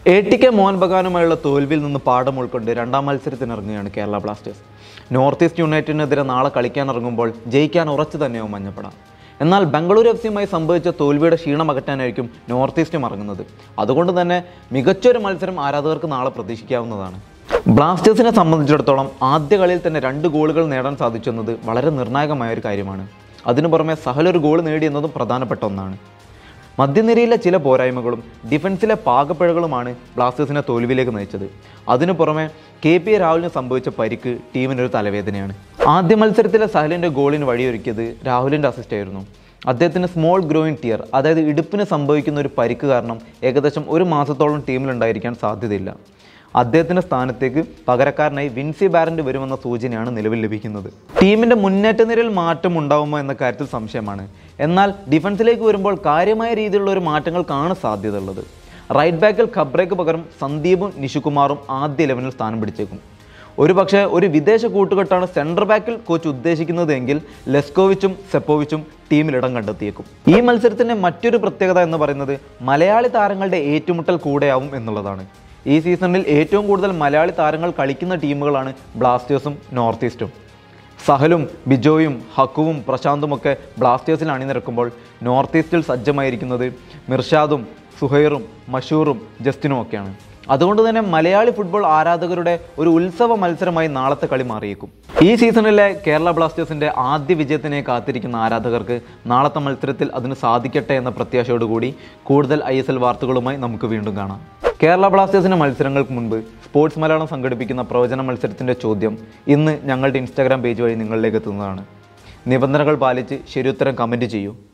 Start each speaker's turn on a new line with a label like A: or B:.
A: A T K Mohun ബഗാനുമായുള്ള തോൽവിയിൽ നിന്ന് പാഠം ഉൾക്കൊണ്ട് രണ്ടാം മത്സരത്തിനിറങ്ങുകയാണ് കേരള ബ്ലാസ്റ്റേഴ്സ് നോർത്ത് ഈസ്റ്റ് യുണൈറ്റഡിനെതിരെ നാളെ കളിക്കാൻ ഇറങ്ങുമ്പോൾ ജയിക്കാൻ ഉറച്ചു തന്നെയാവും മഞ്ഞപ്പട എന്നാൽ ബംഗളൂരു എഫ് സിയുമായി സംഭവിച്ച തോൽവിയുടെ ക്ഷീണം അകറ്റാനായിരിക്കും നോർത്ത് ഈസ്റ്റും ഇറങ്ങുന്നത് അതുകൊണ്ട് തന്നെ മികച്ചൊരു മത്സരം ആരാധകർക്ക് നാളെ പ്രതീക്ഷിക്കാവുന്നതാണ് ബ്ലാസ്റ്റേഴ്സിനെ സംബന്ധിച്ചിടത്തോളം ആദ്യ കളിയിൽ തന്നെ രണ്ട് ഗോളുകൾ നേടാൻ സാധിച്ചെന്നത് വളരെ നിർണായകമായ ഒരു കാര്യമാണ് അതിനു പുറമെ സഹൽ ഒരു ഗോൾ നേടിയെന്നതും പ്രധാനപ്പെട്ട ഒന്നാണ് മധ്യനിരയിലെ ചില പോരായ്മകളും ഡിഫൻസിലെ പാകപ്പിഴകളുമാണ് ബ്ലാസ്റ്റേഴ്സിനെ തോൽവിയിലേക്ക് നയിച്ചത് അതിനു പുറമെ കെ പി രാഹുലിന് സംഭവിച്ച പരിക്ക് ടീമിനൊരു തലവേദനയാണ് ആദ്യ മത്സരത്തിലെ സഹലിൻ്റെ ഗോളിന് വഴിയൊരുക്കിയത് രാഹുലിൻ്റെ അസിസ്റ്റ് ആയിരുന്നു അദ്ദേഹത്തിന് സ്മോൾ ഗ്രോയിൻ ടിയർ അതായത് ഇടുപ്പിന് സംഭവിക്കുന്ന ഒരു പരിക്ക് കാരണം ഏകദേശം ഒരു മാസത്തോളം ടീമിലുണ്ടായിരിക്കാൻ സാധ്യതയില്ല അദ്ദേഹത്തിന്റെ സ്ഥാനത്തേക്ക് പകരക്കാരനായി വിൻസി ബാരന്റ് വരുമെന്ന സൂചനയാണ് നിലവിൽ ലഭിക്കുന്നത് ടീമിന്റെ മുന്നേറ്റ നിരയിൽ മാറ്റം ഉണ്ടാവുമോ എന്ന കാര്യത്തിൽ സംശയമാണ് എന്നാൽ ഡിഫൻസിലേക്ക് വരുമ്പോൾ കാര്യമായ രീതിയിലുള്ള ഒരു മാറ്റങ്ങൾക്കാണ് സാധ്യതയുള്ളത് റൈറ്റ് ബാക്കിൽ ഖബ്രയ്ക്ക് പകരം സന്ദീപും നിഷുകുമാറും ആദ്യ ഇലവനിൽ സ്ഥാനം പിടിച്ചേക്കും ഒരു പക്ഷേ ഒരു വിദേശ കൂട്ടുകെട്ടാണ് സെൻട്രൽ ബാക്കിൽ കോച്ച് ഉദ്ദേശിക്കുന്നത് എങ്കിൽ ലെസ്കോവിച്ചും സെപ്പോവിച്ചും ടീമിൽ ഇടം കണ്ടെത്തിയേക്കും ഈ മത്സരത്തിന്റെ മറ്റൊരു പ്രത്യേകത എന്ന് പറയുന്നത് മലയാളി താരങ്ങളുടെ ഏറ്റുമുട്ടൽ കൂടെയാവും എന്നുള്ളതാണ് ഈ സീസണിൽ ഏറ്റവും കൂടുതൽ മലയാളി താരങ്ങൾ കളിക്കുന്ന ടീമുകളാണ് ബ്ലാസ്റ്റേഴ്സും നോർത്ത് ഈസ്റ്റും സഹലും ബിജോയും ഹക്കുവും പ്രശാന്തുമൊക്കെ ബ്ലാസ്റ്റേഴ്സിൽ അണിനിരക്കുമ്പോൾ നോർത്ത് ഈസ്റ്റിൽ സജ്ജമായിരിക്കുന്നത് മിർഷാദും സുഹൈറും മഷൂറും ജസ്റ്റിനും ഒക്കെയാണ് അതുകൊണ്ട് തന്നെ മലയാളി ഫുട്ബോൾ ആരാധകരുടെ ഒരു ഉത്സവ മത്സരമായി നാളത്തെ കളി മാറിയേക്കും ഈ സീസണിലെ കേരള ബ്ലാസ്റ്റേഴ്സിന്റെ ആദ്യ വിജയത്തിനെ കാത്തിരിക്കുന്ന ആരാധകർക്ക് നാളത്തെ മത്സരത്തിൽ അതിന് സാധിക്കട്ടെ എന്ന പ്രത്യാശയോടുകൂടി കൂടുതൽ ഐ വാർത്തകളുമായി നമുക്ക് വീണ്ടും കാണാം കേരള ബ്ലാസ്റ്റേഴ്സിന്റെ മത്സരങ്ങൾക്ക് മുൻപ് സ്പോർട്സ് മലയാളം സംഘടിപ്പിക്കുന്ന പ്രവചന മത്സരത്തിന്റെ ചോദ്യം ഇന്ന് ഞങ്ങളുടെ ഇൻസ്റ്റാഗ്രാം പേജ് വഴി നിങ്ങളിലേക്ക് എത്തുന്നതാണ് നിബന്ധനകൾ പാലിച്ച് ശരിയുത്തരം കമൻറ്റ് ചെയ്യൂ